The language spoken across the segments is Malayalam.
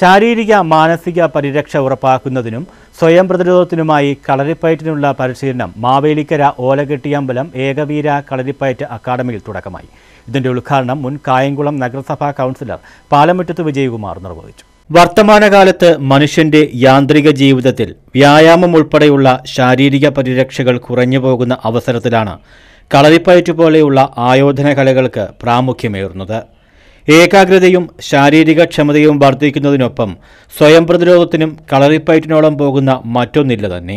ശാരീരിക മാനസിക പരിരക്ഷ ഉറപ്പാക്കുന്നതിനും സ്വയം പ്രതിരോധത്തിനുമായി കളരിപ്പയറ്റിനുള്ള പരിശീലനം മാവേലിക്കര ഓലകെട്ടിയമ്പലം ഏകവീര കളരിപ്പയറ്റ് അക്കാദമിയിൽ തുടക്കമായി ഇതിന്റെ ഉദ്ഘാടനം മുൻ കായംകുളം നഗരസഭാ കൗൺസിലർ പാലമുറ്റത്ത് വിജയകുമാർ നിർവഹിച്ചു വർത്തമാനകാലത്ത് മനുഷ്യന്റെ യാന്ത്രിക ജീവിതത്തിൽ വ്യായാമം ഉൾപ്പെടെയുള്ള ശാരീരിക പരിരക്ഷകൾ കുറഞ്ഞു പോകുന്ന അവസരത്തിലാണ് കളരിപ്പയറ്റ് പോലെയുള്ള ആയോധന കലകൾക്ക് പ്രാമുഖ്യമേറുന്നത് ഏകാഗ്രതയും ശാരീരിക ക്ഷമതയും വർദ്ധിക്കുന്നതിനൊപ്പം സ്വയം പ്രതിരോധത്തിനും കളറിപ്പയറ്റിനോളം പോകുന്ന മറ്റൊന്നില്ല തന്നെ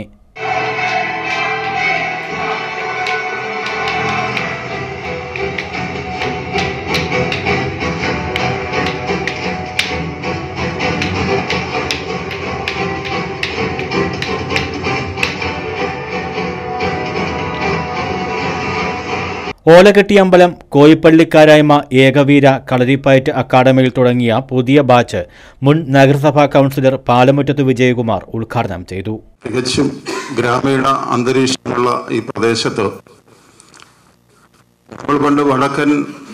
ഓലകെട്ടിയമ്പലം കോയിപ്പള്ളിക്കാരായ്മ ഏകവീര കളരിപ്പയറ്റ് അക്കാദമിയിൽ തുടങ്ങിയ പുതിയ ബാച്ച് മുൻ നഗരസഭാ കൗൺസിലർ പാലമുറ്റത്ത് വിജയകുമാർ ഉദ്ഘാടനം ചെയ്തു തികച്ചും ഗ്രാമീണ അന്തരീക്ഷമുള്ള ഈ പ്രദേശത്ത് നമ്മൾ പണ്ട് വടക്കൻ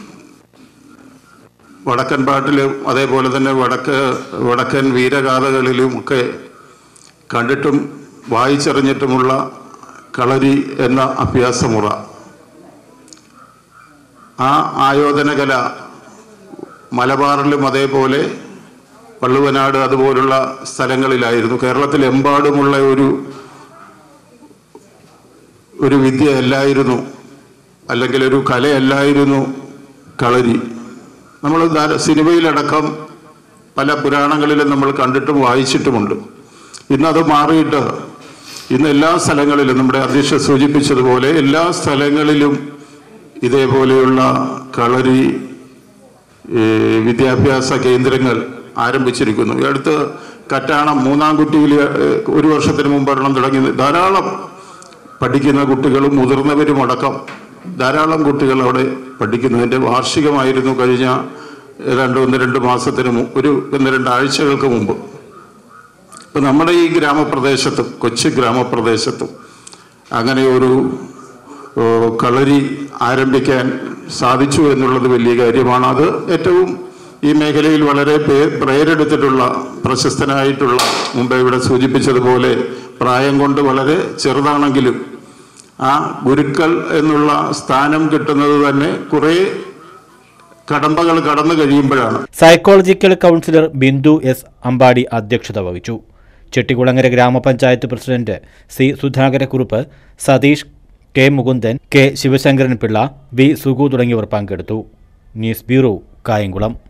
വടക്കൻ പാട്ടിലും അതേപോലെ തന്നെ വടക്ക് വടക്കൻ വീരഗാഥകളിലും ഒക്കെ കണ്ടിട്ടും വായിച്ചറിഞ്ഞിട്ടുമുള്ള കളരി എന്ന അഭ്യാസമുറ ആ ആയോധന കല മലബാറിലും അതേപോലെ വള്ളുവനാട് അതുപോലുള്ള സ്ഥലങ്ങളിലായിരുന്നു കേരളത്തിലെമ്പാടുമുള്ള ഒരു ഒരു വിദ്യ അല്ലായിരുന്നു അല്ലെങ്കിൽ ഒരു കലയല്ലായിരുന്നു കളരി നമ്മൾ ധാര- സിനിമയിലടക്കം പല പുരാണങ്ങളിലും നമ്മൾ കണ്ടിട്ടും വായിച്ചിട്ടുമുണ്ട് ഇന്നത് മാറിയിട്ട് ഇന്ന് എല്ലാ സ്ഥലങ്ങളിലും നമ്മുടെ അധ്യക്ഷ സൂചിപ്പിച്ചതുപോലെ എല്ലാ സ്ഥലങ്ങളിലും ഇതേപോലെയുള്ള കളരി ഈ വിദ്യാഭ്യാസ കേന്ദ്രങ്ങൾ ആരംഭിച്ചിരിക്കുന്നു ഈ അടുത്ത് കറ്റാണം മൂന്നാംകുട്ടിയിൽ ഏഹ്, ഒരു വർഷത്തിന് മുമ്പ് ഒരെണ്ണം തുടങ്ങി ധാരാളം പഠിക്കുന്ന കുട്ടികളും മുതിർന്നവരും അടക്കം ധാരാളം കുട്ടികൾ അവിടെ പഠിക്കുന്നതിൻ്റെ വാർഷികമായിരുന്നു കഴിഞ്ഞ രണ്ട് ഒന്ന് രണ്ട് മാസത്തിന് മു- ഒരു ഒന്ന് രണ്ട് ആഴ്ചകൾക്ക് മുമ്പ് ഇപ്പം നമ്മുടെ ഈ ഗ്രാമപ്രദേശത്തും കൊച്ചു ഗ്രാമപ്രദേശത്തും അങ്ങനെ ഒരു ഓ, കളരി ആരംഭിക്കാൻ സാധിച്ചു എന്നുള്ളത് വലിയ കാര്യമാണ് അത് ഏറ്റവും ഈ മേഖലയിൽ വളരെ പേ- പേരെടുത്തിട്ടുള്ള പ്രശസ്തനായിട്ടുള്ള മുമ്പ് ഇവിടെ സൂചിപ്പിച്ചതുപോലെ പ്രായം കൊണ്ട് വളരെ ചെറുതാണെങ്കിലും ആ ഗുരുക്കൾ എന്നുള്ള സ്ഥാനം കിട്ടുന്നത് തന്നെ കുറേ കടമ്പകൾ കടന്നു കഴിയുമ്പോഴാണ് psychological counsellor Bindu S Ambadi അധ്യക്ഷത വഹിച്ചു ചെട്ടികുളങ്ങര ഗ്രാമപഞ്ചായത്ത് president C Sudhakarakurup Satheesh K Mukundan K Sivasankaran Pillai V Sugu തുടങ്ങിയവർ പങ്കെടുത്തു ന്യൂസ് ബ്യൂറോ കായംകുളം